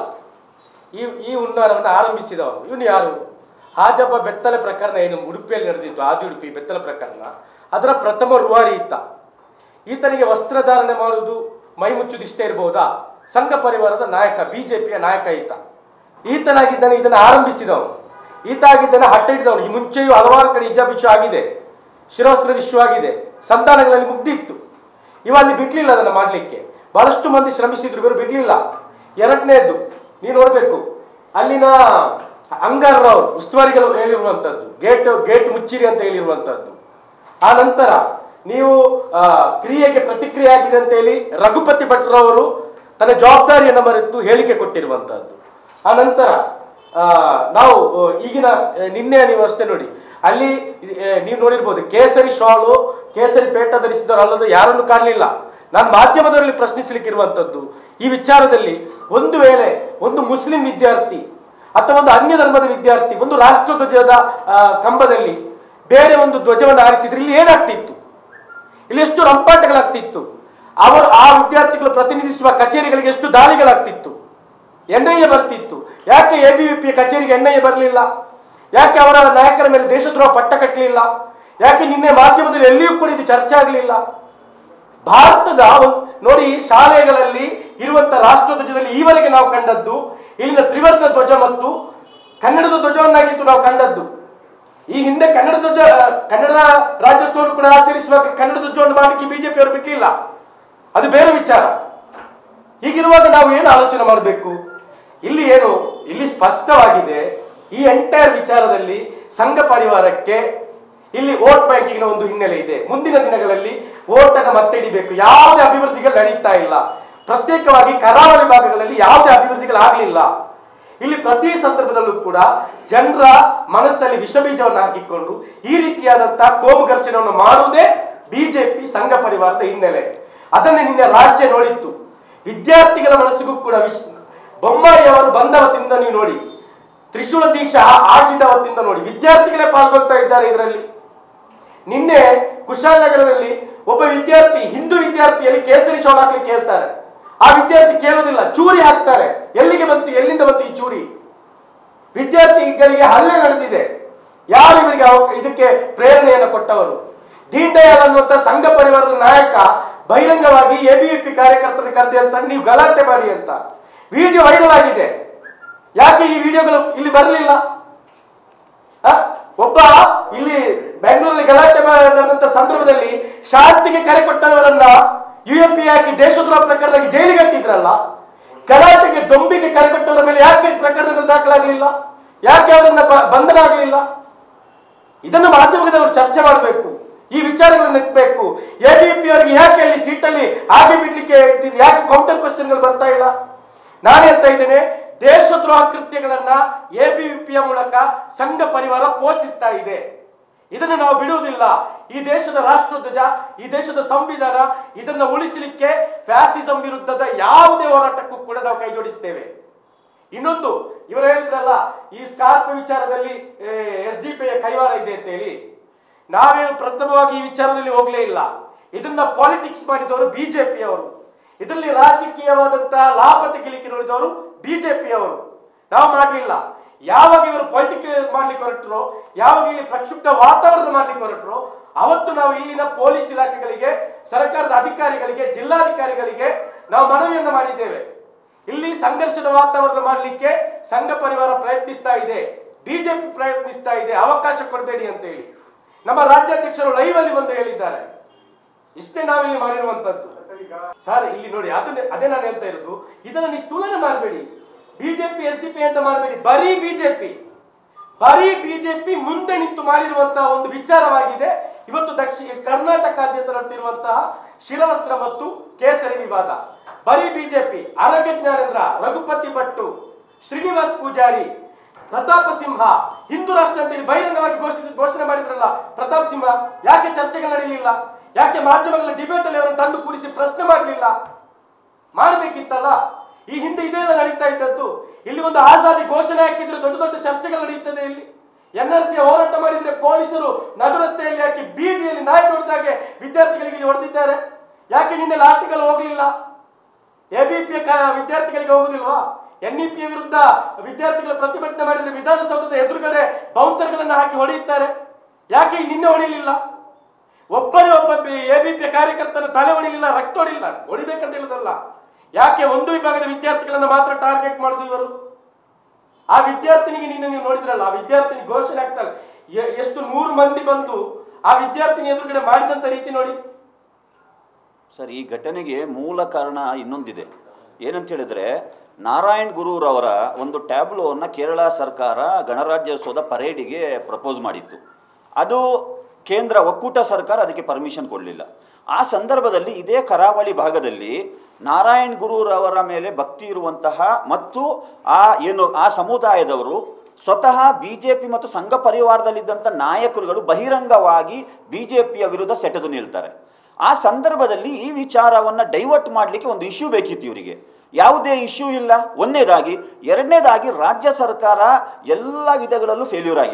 ಈ ಈ ಹುನ್ನಾರವನ್ನು ಆರಂಭಿಸಿದವರು ಇವನು ಯಾರು ಹಾಜಬ್ಬ ಬೆತ್ತಲೆ ಪ್ರಕರಣ ಏನು ಉಡುಪಿಯಲ್ಲಿ ನಡೆದಿತ್ತು ಆದಿ ಉಡುಪಿ ಬೆತ್ತಲೆ ಪ್ರಕರಣ ಅದರ ಪ್ರಥಮ ರೂವಾರಿ ಈತ ಈತನಿಗೆ ವಸ್ತ್ರಧಾರಣೆ ಮಾಡುವುದು ಮೈ ಮುಚ್ಚುದು ಇಷ್ಟ ಇರಬಹುದಾ ಸಂಘ ಪರಿವಾರದ ನಾಯಕ ಬಿಜೆಪಿಯ ನಾಯಕ ಈತ ಈತನಾಗಿದ್ದಾನೆ ಇದನ್ನು ಆರಂಭಿಸಿದವನು ಈತ ಆಗಿದ್ದಾನೆ ಹಟ್ಟ ಹಿಡಿದವನು ಈ ಮುಂಚೆಯೂ ಹಲವಾರು ಕಡೆ ಹಿಜಾಬ್ ಇಶ್ಯೂ ಆಗಿದೆ ಶಿರೋಸ್ತ್ರದ ಇಶ್ಯೂ ಆಗಿದೆ ಸಂತಾನಗಳಲ್ಲಿ ಮುಗ್ದಿತ್ತು ಇವ ಅಲ್ಲಿ ಬಿಡ್ಲಿಲ್ಲ ಅದನ್ನು ಮಾಡಲಿಕ್ಕೆ ಬಹಳಷ್ಟು ಮಂದಿ ಶ್ರಮಿಸಿದ್ರು ಇವರು ಬಿಡ್ಲಿಲ್ಲ ಎರಡನೇದ್ದು ನೀವು ನೋಡಬೇಕು ಅಲ್ಲಿನ ಅಂಗಾರರವರು ಉಸ್ತುವಾರಿಗಳು ಹೇಳಿರುವಂಥದ್ದು ಗೇಟ್ ಗೇಟ್ ಮುಚ್ಚಿರಿ ಅಂತ ಹೇಳಿರುವಂಥದ್ದು ಆ ನಂತರ ನೀವು ಆ, ಕ್ರಿಯೆಗೆ ಪ್ರತಿಕ್ರಿಯೆ ಆಗಿದೆ ಅಂತ ಹೇಳಿ ರಘುಪತಿ ಭಟ್ರವರು ತನ್ನ ಜವಾಬ್ದಾರಿಯನ್ನು ಮರೆತು ಹೇಳಿಕೆ ಕೊಟ್ಟಿರುವಂತಹದ್ದು ಆ ನಂತರ ಆ, ನಾವು ಆ, ಈಗಿನ ಆ, ನಿನ್ನೆ ನೀವು ಅಷ್ಟೇ ನೋಡಿ ಅಲ್ಲಿ ಆ, ನೀವು ನೋಡಿರ್ಬೋದು ಕೇಸರಿ ಶಾಲು ಕೇಸರಿ ಪೇಟ ಧರಿಸಿದವರು ಅಲ್ಲದು ಯಾರನ್ನು ಕಾಣಲಿಲ್ಲ ನಾನು ಮಾಧ್ಯಮದಲ್ಲಿ ಪ್ರಶ್ನಿಸಲಿಕ್ಕಿರುವಂಥದ್ದು ಈ ವಿಚಾರದಲ್ಲಿ ಒಂದು ವೇಳೆ ಒಂದು ಮುಸ್ಲಿಂ ವಿದ್ಯಾರ್ಥಿ ಅಥವಾ ಒಂದು ಅನ್ಯ ಧರ್ಮದ ವಿದ್ಯಾರ್ಥಿ ಒಂದು ರಾಷ್ಟ್ರ ಧ್ವಜದ ಆ, ಕಂಬದಲ್ಲಿ ಬೇರೆ ಒಂದು ಧ್ವಜವನ್ನು ಆರಿಸಿದ್ರೆ ಇಲ್ಲಿ ಏನಾಗ್ತಿತ್ತು ಇಲ್ಲಿ ಎಷ್ಟು ರಂಪಾಟಗಳಾಗ್ತಿತ್ತು ಅವರು ಆ ವಿದ್ಯಾರ್ಥಿಗಳು ಪ್ರತಿನಿಧಿಸುವ ಕಚೇರಿಗಳಿಗೆ ಎಷ್ಟು ದಾಳಿಗಳಾಗ್ತಿತ್ತು ಎನ್ ಐ ಎ ಬರ್ತಿತ್ತು ಯಾಕೆ ಎ ಬಿ ವಿ ಪಿ ಕಚೇರಿಗೆ ಎನ್ ಐ ಎ ಬರಲಿಲ್ಲ ಯಾಕೆ ಅವರ ನಾಯಕರ ಮೇಲೆ ದೇಶದ್ರೋಹ ಪಟ್ಟ ಕಟ್ಟಲಿಲ್ಲ ಯಾಕೆ ನಿನ್ನೆ ಮಾಧ್ಯಮದಲ್ಲಿ ಎಲ್ಲಿಯೂ ಕೂಡ ಇದು ಚರ್ಚೆ ಆಗಲಿಲ್ಲ ಭಾರತದ ಒಂದ್- ನೋಡಿ ಶಾಲೆಗಳಲ್ಲಿ ಇರುವಂತ ರಾಷ್ಟ್ರಧ್ವಜದಲ್ಲಿ ಈವರೆಗೆ ನಾವು ಕಂಡದ್ದು ಇಲ್ಲಿನ ತ್ರಿವರ್ಣ ಧ್ವಜ ಮತ್ತು ಕನ್ನಡದ ಧ್ವಜವನ್ನಾಗಿತ್ತು ನಾವು ಕಂಡದ್ದು ಈ ಹಿಂದೆ ಕನ್ನಡ ಧ್ವಜ ಕನ್ನಡ ರಾಜ್ಯೋತ್ಸವವನ್ನು ಕೂಡ ಆಚರಿಸುವಾಗ ಕನ್ನಡ ಧ್ವಜವನ್ನು ಮಾಡಲಿಕ್ಕೆ ಬಿಜೆಪಿ ಅವರು ಬಿಟ್ಟಿಲ್ಲ ಅದು ಬೇರೆ ವಿಚಾರ ಹೀಗಿರುವಾಗ ನಾವು ಏನು ಆಲೋಚನೆ ಮಾಡಬೇಕು ಇಲ್ಲಿ ಏನು ಇಲ್ಲಿ ಸ್ಪಷ್ಟವಾಗಿದೆ ಈ ಎಂಟೈರ್ ವಿಚಾರದಲ್ಲಿ ಸಂಘ ಪರಿವಾರಕ್ಕೆ ಇಲ್ಲಿ ವೋಟ್ ಬ್ಯಾಂಕಿಂಗ್ನ ಒಂದು ಹಿನ್ನೆಲೆ ಇದೆ ಮುಂದಿನ ದಿನಗಳಲ್ಲಿ ವೋಟ್ ಅನ್ನು ಮತ್ತೆ ಹಿಡಿಬೇಕು ಯಾವುದೇ ಅಭಿವೃದ್ಧಿಗಳು ನಡೀತಾ ಇಲ್ಲ ಪ್ರತ್ಯೇಕವಾಗಿ ಕರಾವಳಿ ಭಾಗಗಳಲ್ಲಿ ಯಾವುದೇ ಅಭಿವೃದ್ಧಿಗಳಾಗಲಿಲ್ಲ ಇಲ್ಲಿ ಪ್ರತಿ ಸಂದರ್ಭದಲ್ಲೂ ಕೂಡ ಜನರ ಮನಸ್ಸಲ್ಲಿ ವಿಷಬೀಜವನ್ನು ಹಾಕಿಕೊಂಡು ಈ ರೀತಿಯಾದಂತಹ ಕೋಮು ಘರ್ಷಣೆಯನ್ನು ಮಾಡುವುದೇ ಬಿಜೆಪಿ ಸಂಘ ಪರಿವಾರದ ಹಿನ್ನೆಲೆ ಅದನ್ನೇ ನಿನ್ನೆ ರಾಜ್ಯ ನೋಡಿತ್ತು ವಿದ್ಯಾರ್ಥಿಗಳ ಮನಸ್ಸಿಗೂ ಕೂಡ ವಿಶ್ ಬೊಮ್ಮಾಯಿ ಅವರು ಬಂದ ಹೊತ್ತಿಂದ ನೀವು ನೋಡಿ ತ್ರಿಶೂಲ ದೀಕ್ಷಾ ಆಗಿದ್ದ ಹೊತ್ತಿಂದ ನೋಡಿ ವಿದ್ಯಾರ್ಥಿಗಳೇ ಪಾಲ್ಗೊಳ್ತಾ ಇದ್ದಾರೆ ಇದರಲ್ಲಿ ನಿನ್ನೆ ಕುಶಾಲನಗರದಲ್ಲಿ ಒಬ್ಬ ವಿದ್ಯಾರ್ಥಿ ಹಿಂದೂ ವಿದ್ಯಾರ್ಥಿಯಲ್ಲಿ ಕೇಸರಿ ಶಾಲ್ ಹಾಕ್ಲಿಕ್ಕೆ ಕೇಳ್ತಾರೆ ಆ ವಿದ್ಯಾರ್ಥಿ ಕೇಳೋದಿಲ್ಲ ಚೂರಿ ಹಾಕ್ತಾರೆ ಎಲ್ಲಿಗೆ ಬಂತು ಎಲ್ಲಿಂದ ಬಂತು ಈ ಚೂರಿ ವಿದ್ಯಾರ್ಥಿಗಳಿಗೆ ಹಲ್ಲೆ ನಡೆದಿದೆ ಯಾರು ಇವರಿಗೆ ಅವ- ಇದಕ್ಕೆ ಪ್ರೇರಣೆಯನ್ನು ಕೊಟ್ಟವರು ದೀನ್ ದಯಾಳ್ ಅನ್ನುವಂತ ಸಂಘ ಪರಿವಾರದ ನಾಯಕ ಬಹಿರಂಗವಾಗಿ ಎಬಿವಿಪಿ ಕಾರ್ಯಕರ್ತರನ್ನು ಕರೆದು ಹೇಳ್ತಾರೆ ನೀವು ಗಲಾಟೆ ಮಾಡಿ ಅಂತ ವಿಡಿಯೋ ವೈರಲ್ ಆಗಿದೆ ಯಾಕೆ ಈ ವಿಡಿಯೋಗಳು ಇಲ್ಲಿ ಬರಲಿಲ್ಲ ಆ? ಒಬ್ಬ ಇಲ್ಲಿ ಬೆಂಗಳೂರಲ್ಲಿ ಗಲಾಟೆ ಮಾಡಿದಂತ ಸಂದರ್ಭದಲ್ಲಿ ಶಾಂತಿಗೆ ಕರೆ ಕೊಟ್ಟವರನ್ನ ಯು ಎ ಪಿ ಹಾಕಿ ದೇಶದ್ರೋಹ ಪ್ರಕರಣಕ್ಕೆ ಜೈಲಿಗೆ ಹಾಕಿದ್ರಲ್ಲ ಗಲಾಟೆಗೆ ದೊಂಬಿಗೆ ಕರೆ ಕೊಟ್ಟವರ ಮೇಲೆ ಯಾಕೆ ಪ್ರಕರಣಗಳು ದಾಖಲಾಗಲಿಲ್ಲ ಯಾಕೆ ಅವರನ್ನ ಬ- ಬಂಧನ ಆಗಲಿಲ್ಲ ಇದನ್ನು ಮಾಧ್ಯಮದವರು ಚರ್ಚೆ ಮಾಡಬೇಕು ಈ ವಿಚಾರಗಳನ್ನು ನೆಟ್ಟಬೇಕು ಎಬಿಪಿ ಅವರಿಗೆ ಯಾಕೆ ಅಲ್ಲಿ ಸೀಟಲ್ಲಿ ಹಾಗೆ ಬಿಡ್ಲಿಕ್ಕೆ ಹೇಳ್ತಿದ್ರು? ಯಾಕೆ ಕೌಂಟರ್ ಕ್ವಶನ್ಗಳು ಬರ್ತಾ ಇಲ್ಲ ನಾನು ಹೇಳ್ತಾ ಇದ್ದೇನೆ ದೇಶದ್ರೋಹ ಕೃತ್ಯಗಳನ್ನ ಎಬಿವಿಪಿಯ ಮೂಲಕ ಸಂಘ ಪರಿವಾರ ಪೋಷಿಸ್ತಾ ಇದೆ ಇದನ್ನು ನಾವು ಬಿಡುವುದಿಲ್ಲ ಈ ದೇಶದ ರಾಷ್ಟ್ರಧ್ವಜ ಈ ದೇಶದ ಸಂವಿಧಾನ ಇದನ್ನ ಉಳಿಸಲಿಕ್ಕೆ ಫ್ಯಾಸಿಸಂ ವಿರುದ್ಧದ ಯಾವುದೇ ಹೋರಾಟಕ್ಕೂ ಕೂಡ ನಾವು ಕೈ ಜೋಡಿಸ್ತೇವೆ ಇನ್ನೊಂದು ಇವರು ಹೇಳಿದ್ರಲ್ಲ ಈ ಸ್ಕಾರ್ಪ್ ವಿಚಾರದಲ್ಲಿ ಎಸ್ ಡಿ ಪಿ ಕೈವಾಡ ಇದೆ ಅಂತ ಹೇಳಿ ನಾವೇನು ಪ್ರಥಮವಾಗಿ ಈ ವಿಚಾರದಲ್ಲಿ ಹೋಗ್ಲೇ ಇಲ್ಲ ಇದನ್ನ ಪಾಲಿಟಿಕ್ಸ್ ಮಾಡಿದವರು ಬಿಜೆಪಿ ಅವರು ಇದರಲ್ಲಿ ರಾಜಕೀಯವಾದಂತಹ ಲಾಭ ತೆಗಿಲಿಕ್ಕೆ ನೋಡಿದವರು ಬಿಜೆಪಿ ಅವರು ನಾವು ಮಾಡಲಿಲ್ಲ ಯಾವಾಗ ಇವರು ಪೊಲಿಟಿಕ್ ಮಾಡ್ಲಿಕ್ಕೆ ಹೊರಟರು ಯಾವಾಗ ಇಲ್ಲಿ ಪ್ರಕ್ಷುಬ್ಧ ವಾತಾವರಣ ಮಾಡ್ಲಿಕ್ಕೆ ಹೊರಟರು ಅವತ್ತು ನಾವು ಇಲ್ಲಿನ ಪೊಲೀಸ್ ಇಲಾಖೆಗಳಿಗೆ ಸರ್ಕಾರದ ಅಧಿಕಾರಿಗಳಿಗೆ ಜಿಲ್ಲಾಧಿಕಾರಿಗಳಿಗೆ ನಾವು ಮನವಿಯನ್ನು ಮಾಡಿದ್ದೇವೆ ಇಲ್ಲಿ ಸಂಘರ್ಷದ ವಾತಾವರಣ ಮಾಡಲಿಕ್ಕೆ ಸಂಘ ಪರಿವಾರ ಪ್ರಯತ್ನಿಸ್ತಾ ಇದೆ ಬಿಜೆಪಿ ಪ್ರಯತ್ನಿಸ್ತಾ ಇದೆ ಅವಕಾಶ ಕೊಡಬೇಡಿ ಅಂತ ಹೇಳಿ ನಮ್ಮ ರಾಜ್ಯಾಧ್ಯಕ್ಷರು ಲೈವ್ ಅಲ್ಲಿ ಬಂದು ಹೇಳಿದ್ದಾರೆ ಇಷ್ಟೇ ನಾವಿಲ್ಲಿ ಮಾಡಿರುವಂತದ್ದು ಸರ್ ಇಲ್ಲಿ ನೋಡಿ ಅದನ್ನೇ ಅದೇ ನಾನು ಹೇಳ್ತಾ ಇರೋದು ಇದನ್ನ ನೀವು ತುಲನೆ ಮಾಡಬೇಡಿ ಬಿಜೆಪಿ ಎಸ್ ಡಿ ಪಿ ಅಂತ ಮಾಡಬೇಡಿ ಬರೀ ಬಿಜೆಪಿ ಬರೀ ಬಿಜೆಪಿ ಮುಂದೆ ನಿಂತು ಮಾಡಿರುವಂತಹ ಒಂದು ವಿಚಾರವಾಗಿದೆ ಇವತ್ತು ದಕ್ಷಿಣ ಕರ್ನಾಟಕಾದ್ಯಂತ ನಡೆದಿರುವಂತಹ ಶಿರವಸ್ತ್ರ ಮತ್ತು ಕೇಸರಿ ವಿವಾದ ಬರೀ ಬಿಜೆಪಿ ಆರೋಗ್ಯ ಜ್ಞಾನೇಂದ್ರ ರಘುಪತಿ ಭಟ್ಟು ಶ್ರೀನಿವಾಸ್ ಪೂಜಾರಿ ಪ್ರತಾಪ ಸಿಂಹ ಹಿಂದೂ ರಾಷ್ಟ್ರ ಅಂತೇಳಿ ಬಹಿರಂಗವಾಗಿ ಘೋಷಿಸಿ ಘೋಷಣೆ ಮಾಡಿದ್ರಲ್ಲ ಪ್ರತಾಪ್ ಸಿಂಹ ಯಾಕೆ ಚರ್ಚೆಗಳು ನಡೆಯಲಿಲ್ಲ ಯಾಕೆ ಮಾಧ್ಯಮಗಳ ಡಿಬೇಟ್ ಅಲ್ಲಿ ಅವರನ್ನು ತಂದು ಕೂರಿಸಿ ಪ್ರಶ್ನೆ ಮಾಡಲಿಲ್ಲ ಮಾಡಬೇಕಿತ್ತಲ್ಲ ಈ ಹಿಂದೆ ಇದೆಲ್ಲ ನಡೀತಾ ಇದ್ದದ್ದು ಇಲ್ಲಿ ಒಂದು ಆಜಾದಿ ಘೋಷಣೆ ಹಾಕಿದ್ರೆ ದೊಡ್ಡ ದೊಡ್ಡ ಚರ್ಚೆಗಳು ನಡೀತದೆ ಇಲ್ಲಿ ಎನ್ ಆರ್ ಸಿ ಹೋರಾಟ ಮಾಡಿದ್ರೆ ಪೊಲೀಸರು ನಡು ರಸ್ತೆಯಲ್ಲಿ ಹಾಕಿ ಬೀದಿಯಲ್ಲಿ ನಾಯಿ ಹೊಡೆದಾಗೆ ವಿದ್ಯಾರ್ಥಿಗಳಿಗೆ ಇಲ್ಲಿ ಹೊಡೆದಿದ್ದಾರೆ ಯಾಕೆ ನಿನ್ನೆ ಆರ್ಟಿಕಲ್ ಹೋಗ್ಲಿಲ್ಲ ಎಬಿಪಿ ವಿದ್ಯಾರ್ಥಿಗಳಿಗೆ ಹೋಗುದಿಲ್ವಾ ಎನ್ ಇ ಪಿ ವಿರುದ್ಧ ವಿದ್ಯಾರ್ಥಿಗಳು ಪ್ರತಿಭಟನೆ ಮಾಡಿದ್ರೆ ವಿಧಾನಸೌಧದ ಎದುರುಗಡೆ ಬೌನ್ಸರ್ಗಳನ್ನ ಹಾಕಿ ಹೊಡೆಯುತ್ತಾರೆ ಯಾಕೆ ಇಲ್ಲಿ ನಿನ್ನೆ ಹೊಡೆಯಲಿಲ್ಲ ಒಬ್ಬನೇ ಒಬ್ಬ ಎಬಿಪಿ ಕಾರ್ಯಕರ್ತನ ತಲೆ ಹೊಡಿಲಿಲ್ಲ ರಕ್ತ ಹೊಡಿಲಿಲ್ಲ ಹೊಡಿಬೇಕಂತ ಹೇಳುದಲ್ಲ ಯಾಕೆ ಒಂದು ವಿಭಾಗದ ವಿದ್ಯಾರ್ಥಿಗಳನ್ನ ಮಾತ್ರ ಟಾರ್ಗೆಟ್ ಮಾಡುದು ಇವರು ಆ ವಿದ್ಯಾರ್ಥಿನಿಗೆ ನಿನ್ನೆ ನೀವು ನೋಡಿದ್ರಲ್ಲ ಆ ವಿದ್ಯಾರ್ಥಿನಿ ಘೋಷಣೆ ಆಗ್ತಾರೆ ಎ- ಎಷ್ಟು ನೂರು ಮಂದಿ ಬಂದು ಆ ವಿದ್ಯಾರ್ಥಿನಿ ಎದುರುಗಡೆ ಮಾಡಿದಂತ ರೀತಿ ನೋಡಿ ಸರ್ ಈ ಘಟನೆಗೆ ಮೂಲ ಕಾರಣ ಇನ್ನೊಂದಿದೆ ಏನಂತ ಹೇಳಿದ್ರೆ ನಾರಾಯಣ್ ಗುರೂರವರ ಒಂದು ಟ್ಯಾಬ್ಲೋವನ್ನು ಕೇರಳ ಸರ್ಕಾರ ಗಣರಾಜ್ಯೋತ್ಸವದ ಪರೇಡಿಗೆ ಪ್ರಪೋಸ್ ಮಾಡಿತ್ತು ಅದು ಕೇಂದ್ರ ಒಕ್ಕೂಟ ಸರ್ಕಾರ ಅದಕ್ಕೆ ಪರ್ಮಿಷನ್ ಕೊಡಲಿಲ್ಲ ಆ ಸಂದರ್ಭದಲ್ಲಿ ಇದೇ ಕರಾವಳಿ ಭಾಗದಲ್ಲಿ ನಾರಾಯಣ್ ಗುರೂರವರ ಮೇಲೆ ಭಕ್ತಿ ಇರುವಂತಹ ಮತ್ತು ಆ ಏನು ಆ ಸಮುದಾಯದವರು ಸ್ವತಃ ಬಿ ಜೆ ಪಿ ಮತ್ತು ಸಂಘ ಪರಿವಾರದಲ್ಲಿದ್ದಂಥ ನಾಯಕರುಗಳು ಬಹಿರಂಗವಾಗಿ ಬಿ ಜೆ ಪಿಯ ವಿರುದ್ಧ ಸೆಟೆದು ನಿಲ್ತಾರೆ ಆ ಸಂದರ್ಭದಲ್ಲಿ ಈ ವಿಚಾರವನ್ನು ಡೈವರ್ಟ್ ಮಾಡಲಿಕ್ಕೆ ಒಂದು ಇಶ್ಯೂ ಬೇಕಿತ್ತು ಇವರಿಗೆ ಯಾವುದೇ ಇಶ್ಯೂ ಇಲ್ಲ ಒಂದನೇದಾಗಿ ಎರಡನೇದಾಗಿ ರಾಜ್ಯ ಸರ್ಕಾರ ಎಲ್ಲ ವಿಧಗಳಲ್ಲೂ ಫೇಲ್ಯೂರ್ ಆಗಿದೆ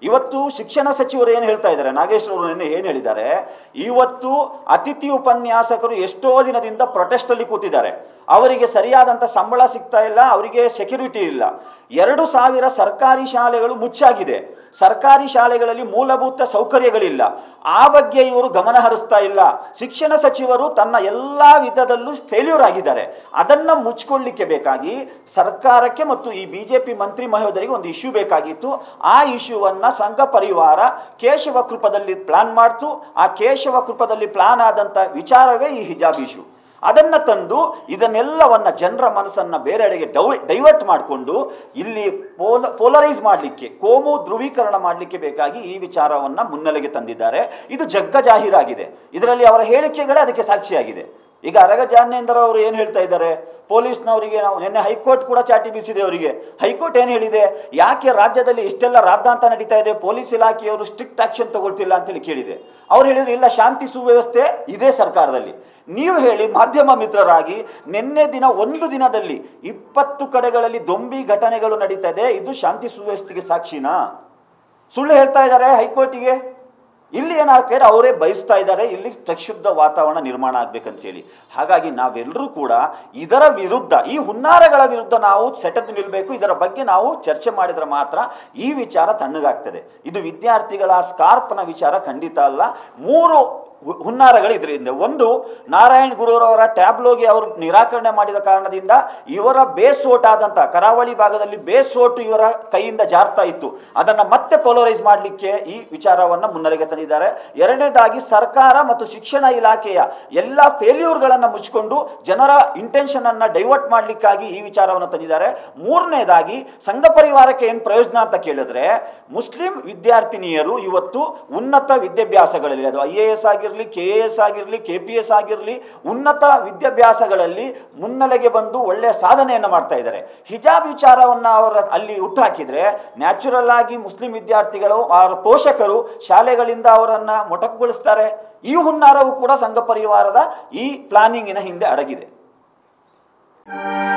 ಇವತ್ತು ಶಿಕ್ಷಣ ಸಚಿವರು ಏನು ಹೇಳ್ತಾ ಇದ್ದಾರೆ ನಾಗೇಶ್ ಅವರು ನಿನ್ನೆ ಏನು ಹೇಳಿದ್ದಾರೆ ಇವತ್ತು ಅತಿಥಿ ಉಪನ್ಯಾಸಕರು ಎಷ್ಟೋ ದಿನದಿಂದ ಪ್ರೊಟೆಸ್ಟ್ ಅಲ್ಲಿ ಕೂತಿದ್ದಾರೆ ಅವರಿಗೆ ಸರಿಯಾದಂಥ ಸಂಬಳ ಸಿಗ್ತಾ ಇಲ್ಲ ಅವರಿಗೆ ಸೆಕ್ಯೂರಿಟಿ ಇಲ್ಲ ಎರಡು ಸಾವಿರ ಸರ್ಕಾರಿ ಶಾಲೆಗಳು ಮುಚ್ಚಾಗಿದೆ ಸರ್ಕಾರಿ ಶಾಲೆಗಳಲ್ಲಿ ಮೂಲಭೂತ ಸೌಕರ್ಯಗಳಿಲ್ಲ ಆ ಬಗ್ಗೆ ಇವರು ಗಮನ ಹರಿಸ್ತಾ ಇಲ್ಲ ಶಿಕ್ಷಣ ಸಚಿವರು ತನ್ನ ಎಲ್ಲ ವಿಧದಲ್ಲೂ ಫೇಲ್ಯೂರ್ ಆಗಿದ್ದಾರೆ ಅದನ್ನು ಮುಚ್ಕೊಳ್ಳಿಕ್ಕೆ ಬೇಕಾಗಿ ಸರ್ಕಾರಕ್ಕೆ ಮತ್ತು ಈ ಬಿ ಜೆ ಪಿ ಮಂತ್ರಿ ಮಹೋದರಿಗೆ ಒಂದು ಇಶ್ಯೂ ಬೇಕಾಗಿತ್ತು ಆ ಇಶ್ಯೂವನ್ನು ಸಂಘ ಪರಿವಾರ ಕೇಶವ ಕೃಪದಲ್ಲಿ ಪ್ಲಾನ್ ಮಾಡ್ತು ಆ ಕೇಶವ ಕೃಪದಲ್ಲಿ ಪ್ಲಾನ್ ಆದಂಥ ವಿಚಾರವೇ ಈ ಹಿಜಾಬ್ ಇಶ್ಯೂ ಅದನ್ನು ತಂದು ಇದನ್ನೆಲ್ಲವನ್ನ ಜನರ ಮನಸ್ಸನ್ನು ಬೇರೆಡೆಗೆ ಡೌ ಡೈವರ್ಟ್ ಮಾಡಿಕೊಂಡು ಇಲ್ಲಿ ಪೋಲ ಪೋಲರೈಸ್ ಮಾಡಲಿಕ್ಕೆ ಕೋಮು ಧ್ರುವೀಕರಣ ಮಾಡಲಿಕ್ಕೆ ಬೇಕಾಗಿ ಈ ವಿಚಾರವನ್ನು ಮುನ್ನೆಲೆಗೆ ತಂದಿದ್ದಾರೆ ಇದು ಜಗ್ಗ ಜಾಹೀರಾಗಿದೆ ಇದರಲ್ಲಿ ಅವರ ಹೇಳಿಕೆಗಳೇ ಅದಕ್ಕೆ ಸಾಕ್ಷಿಯಾಗಿದೆ ಈಗ ಅರಗ ಜಾನೇಂದ್ರ ಅವರು ಏನು ಹೇಳ್ತಾ ಇದ್ದಾರೆ ಪೊಲೀಸ್ನವರಿಗೆ ನಾವು ನಿನ್ನೆ ಹೈಕೋರ್ಟ್ ಕೂಡ ಚಾಟಿ ಬೀಸಿದೆ ಅವರಿಗೆ ಹೈಕೋರ್ಟ್ ಏನು ಹೇಳಿದೆ ಯಾಕೆ ರಾಜ್ಯದಲ್ಲಿ ಇಷ್ಟೆಲ್ಲ ರಾದ್ದಾಂತ ನಡೀತಾ ಇದೆ ಪೊಲೀಸ್ ಇಲಾಖೆಯವರು ಸ್ಟ್ರಿಕ್ಟ್ ಆಕ್ಷನ್ ತಗೊಳ್ತಿಲ್ಲ ಅಂತೇಳಿ ಕೇಳಿದೆ ಅವ್ರು ಹೇಳಿದ್ರು ಇಲ್ಲ ಶಾಂತಿ ಸುವ್ಯವಸ್ಥೆ ಇದೇ ಸರ್ಕಾರದಲ್ಲಿ ನೀವು ಹೇಳಿ ಮಾಧ್ಯಮ ಮಿತ್ರರಾಗಿ ನಿನ್ನೆ ದಿನ ಒಂದು ದಿನದಲ್ಲಿ ಇಪ್ಪತ್ತು ಕಡೆಗಳಲ್ಲಿ ದೊಂಬಿ ಘಟನೆಗಳು ನಡೀತಾ ಇದೆ ಇದು ಶಾಂತಿ ಸುವ್ಯವಸ್ಥೆಗೆ ಸಾಕ್ಷಿನಾ ಸುಳ್ಳು ಹೇಳ್ತಾ ಇದ್ದಾರೆ ಹೈಕೋರ್ಟಿಗೆ ಇಲ್ಲಿ ಏನಾಗ್ತಾರೆ ಅವರೇ ಬಯಸ್ತಾ ಇದ್ದಾರೆ ಇಲ್ಲಿ ಪ್ರಕ್ಷುಬ್ಧ ವಾತಾವರಣ ನಿರ್ಮಾಣ ಆಗ್ಬೇಕಂತೇಳಿ ಹಾಗಾಗಿ ನಾವೆಲ್ಲರೂ ಕೂಡ ಇದರ ವಿರುದ್ಧ ಈ ಹುನ್ನಾರಗಳ ವಿರುದ್ಧ ನಾವು ಸೆಟೆದು ನಿಲ್ಲಬೇಕು ಇದರ ಬಗ್ಗೆ ನಾವು ಚರ್ಚೆ ಮಾಡಿದ್ರೆ ಮಾತ್ರ ಈ ವಿಚಾರ ತಣ್ಣಗಾಗ್ತದೆ ಇದು ವಿದ್ಯಾರ್ಥಿಗಳ ಸ್ಕಾರ್ಪ್ನ ವಿಚಾರ ಖಂಡಿತ ಅಲ್ಲ ಮೂರು ಹು- ಹುನ್ನಾರಗಳು ಇದರಿಂದ ಒಂದು ನಾರಾಯಣ್ ಗುರುರವರ ಟ್ಯಾಬ್ಲೋಗೆ ಅವರು ನಿರಾಕರಣೆ ಮಾಡಿದ ಕಾರಣದಿಂದ ಇವರ ಬೇಸ್ ಓಟ್ ಆದಂಥ ಕರಾವಳಿ ಭಾಗದಲ್ಲಿ ಬೇಸ್ ಓಟು ಇವರ ಕೈಯಿಂದ ಜಾರ್ತಾ ಇತ್ತು ಅದನ್ನು ಮತ್ತೆ ಪೋಲರೈಸ್ ಮಾಡಲಿಕ್ಕೆ ಈ ವಿಚಾರವನ್ನು ಮುನ್ನೆಲೆಗೆ ತಂದಿದ್ದಾರೆ ಎರಡನೇದಾಗಿ ಸರ್ಕಾರ ಮತ್ತು ಶಿಕ್ಷಣ ಇಲಾಖೆಯ ಎಲ್ಲ ಫೇಲ್ಯೂರ್ಗಳನ್ನು ಮುಚ್ಚಿಕೊಂಡು ಜನರ ಇಂಟೆನ್ಷನ್ ಅನ್ನ ಡೈವರ್ಟ್ ಮಾಡಲಿಕ್ಕಾಗಿ ಈ ವಿಚಾರವನ್ನು ತಂದಿದ್ದಾರೆ ಮೂರನೇದಾಗಿ ಸಂಘ ಪರಿವಾರಕ್ಕೆ ಏನು ಪ್ರಯೋಜನ ಅಂತ ಕೇಳಿದ್ರೆ ಮುಸ್ಲಿಂ ವಿದ್ಯಾರ್ಥಿನಿಯರು ಇವತ್ತು ಉನ್ನತ ವಿದ್ಯಾಭ್ಯಾಸಗಳಲ್ಲಿ ಅದು ಐ ಎ ಎಸ್ ಆಗಿರಲಿ ಕೆ ಎ ಎಸ್ ಆಗಿರಲಿ ಕೆ ಪಿ ಎಸ್ ಆಗಿರಲಿ ಉನ್ನತ ವಿದ್ಯಾಭ್ಯಾಸಗಳಲ್ಲಿ ಮುನ್ನೆಲೆಗೆ ಬಂದು ಒಳ್ಳೆಯ ಸಾಧನೆಯನ್ನು ಮಾಡ್ತಾ ಇದ್ದಾರೆ ಹಿಜಾಬ್ ವಿಚಾರವನ್ನು ಅವರ ಅಲ್ಲಿ ಹುಟ್ಟಾಕಿದ್ರೆ ನ್ಯಾಚುರಲ್ ಆಗಿ ಮುಸ್ಲಿಂ ವಿದ್ಯಾರ್ಥಿಗಳು ಅವರ ಪೋಷಕರು ಶಾಲೆಗಳಿಂದ ಅವರನ್ನು ಮೊಟಕುಗೊಳಿಸ್ತಾರೆ ಈ ಹುನ್ನಾರವು ಕೂಡ ಸಂಘ ಪರಿವಾರದ ಈ ಪ್ಲಾನಿಂಗಿನ ಹಿಂದೆ ಅಡಗಿದೆ